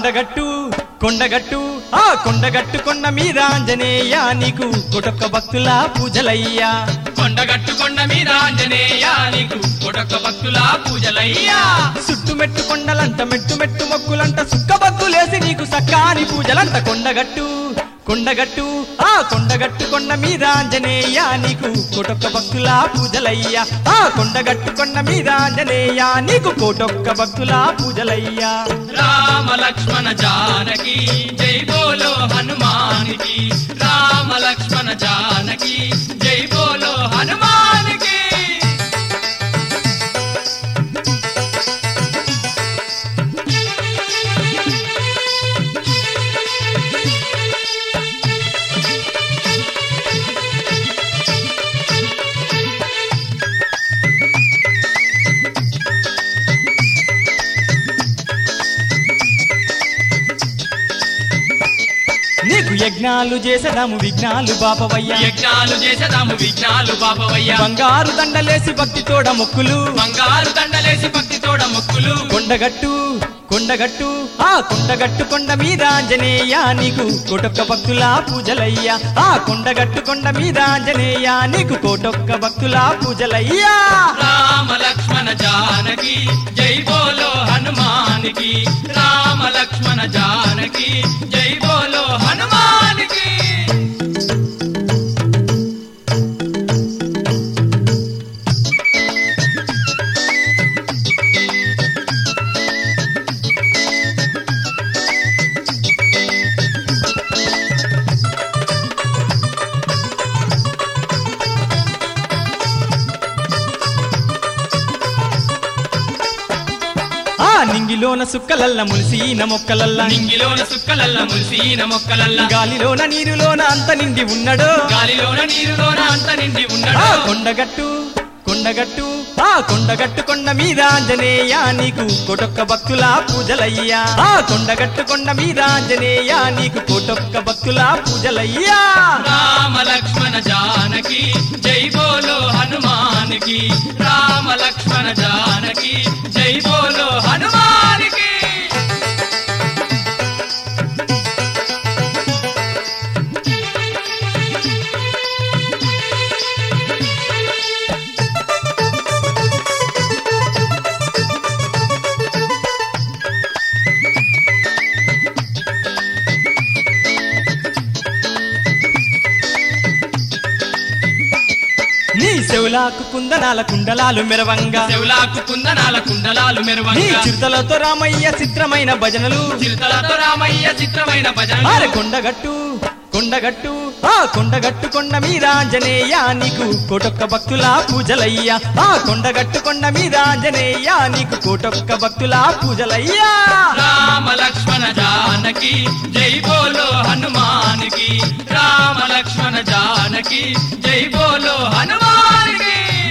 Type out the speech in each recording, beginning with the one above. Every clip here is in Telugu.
కొండగట్టు కొండగట్టు ఆ కొండగట్టు కొండ మీద ఆంజనేయ నీకు కొటొక్క భక్తుల పూజలయ్యా కొండగట్టు కొండ మీద ఆంజనేయ నీకు కొడొక్క భక్తుల పూజలయ్యా సుట్టు మెట్టు కొండలంట మెట్టు మెట్టు మొక్కులంట సుక్క భక్తులేసి నీకు సక్కాని పూజలంట కొండగట్టు కొండగట్టు ఆ కొండగట్టు కొండ మీద ఆంజనేయ నీకు కోటొక్క భక్తుల పూజలయ్యా ఆ కొండగట్టు కొండ మీద ఆంజనేయ నీకు కోటొక్క భక్తుల పూజలయ్యా రామ లక్ష్మణ జానకి జై బోలో హనుమానికి రామ లక్ష్మణ జానకి జై బోలో హనుమానికి నీకు యజ్ఞాలు చేసదాము విఘ్నాలు బాపవయ్యా యజ్ఞాలు చేసేదాము విఘ్నాలు బాబవయ్య బంగారు దండలేసి భక్తితోడ మొక్కులు బంగారు దండలేసి భక్తితోడ మొక్కులు కొండగట్టు కొండగట్టు ఆ కొండగట్టు కొండ మీద ఆంజనేయ నీకు కోటొక్క భక్తుల పూజలయ్యా ఆ కొండగట్టు కొండ మీద ఆంజనేయ నీకు కోటొక్క భక్తుల పూజలయ్యా రామ లక్ష్మణ జానకి జై బోలో హనుమానికి రామ లక్ష్మణ జానకి జై బోలో హనుమానికి ఆ నింగిలోన సుక్కలల్ల ములిసిన మొక్కలల్ల నింగిలోన సుక్కలల్ల ములిసిన మొక్కలల్ల గాలిలోన నీరులోన అంత నిండి ఉన్నడో గాలిలోన నీరులోన అంత నిండి ఆ ఉన్నాడు కొండగట్టు కొండగట్టు ఆ కొండగట్టు కొండ మీద ఆంజనేయ నీకు కోటొక్క భక్తుల పూజలయ్యా ఆ కొండగట్టు కొండ మీద ఆంజనేయ నీకు కోటొక్క భక్తుల పూజలయ్యా రామ లక్ష్మణ జానకి జై బోలో హనుమానికి రామ లక్ష్మణ జానకి జై బోలో హనుమానికి నీ చెవులాకు కుందనాల కుండలాలు మెరవంగా చెవులాకు కుందనాల కుండలాలు నీ మెరువంగా చిరుతలతో రామయ్య చిత్రమైన భజనలు చిరుతలతో రామయ్య చిత్రమైన భజన ఆరే కొండగట్టు కొండగట్టు ఆ కొండగట్టు కొండ మీద ఆంజనేయ నీకు కోటొక్క భక్తుల పూజలయ్యా ఆ కొండగట్టు కొండ మీద ఆంజనేయ నీకు కోటొక్క భక్తుల పూజలయ్యా రామ లక్ష్మణ జానకి జై బోలో హనుమానికి రామ లక్ష్మణ జానకి జై బోలో హనుమానికి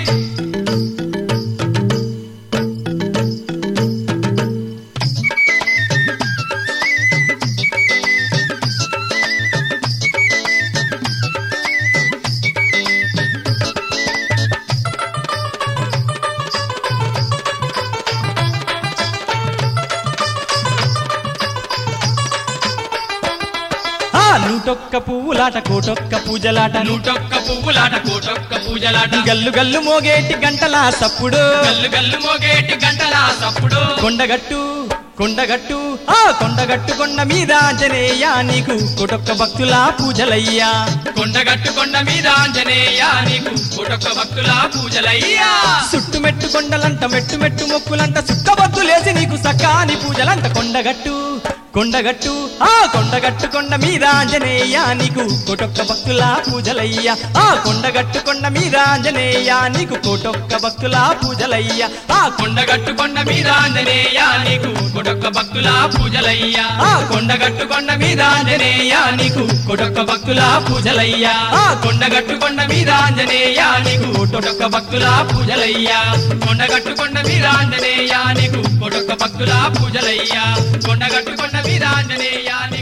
ఆ నూటొక్క పువ్వులాట కోటొక్క పూజలాట నూటొక్క పువ్వులాట కోటొక్క పూజలాట గల్లు గల్లు మోగేటి గంటల సప్పుడు గల్లు గల్లు మోగేటి గంటల సప్పుడు కొండగట్టు కొండగట్టు ఆ కొండగట్టు కొండ మీద ఆంజనేయ నీకు కోటొక్క భక్తుల పూజలయ్యా కొండగట్టు కొండ మీద ఆంజనేయ నీకు కోటొక్క భక్తుల పూజలయ్యా సుట్టు మెట్టు కొండలంట మెట్టు మెట్టు మొక్కులంట సుక్కబద్దులేసి నీకు సకాని పూజలంట కొండగట్టు కొండగట్టు ఆ కొండగట్టు కొండ మీద ఆంజనేయ నీకు కోటొక్క భక్తుల పూజలయ్యా ఆ కొండగట్టు కొండ మీద ఆంజనేయ నీకు కోటొక్క భక్తుల పూజలయ్యా ఆ కొండగట్టు కొండ మీద ఆంజనేయ నీకు కొడొక్క భక్తుల పూజలయ్యా ఆ కొండగట్టు కొండ మీద ఆంజనేయ నీకు కొడొక్క భక్తుల పూజలయ్యా ఆ కొండగట్టు కొండ మీద ఆంజనేయ నీకు కొడొక్క భక్తుల పూజలయ్యా కొండగట్టు కొండ మీద ఆంజనేయ నీకు కొడొక్క భక్తుల పూజలయ్యా కొండగట్టు కొండ మీద ఆంజనేయ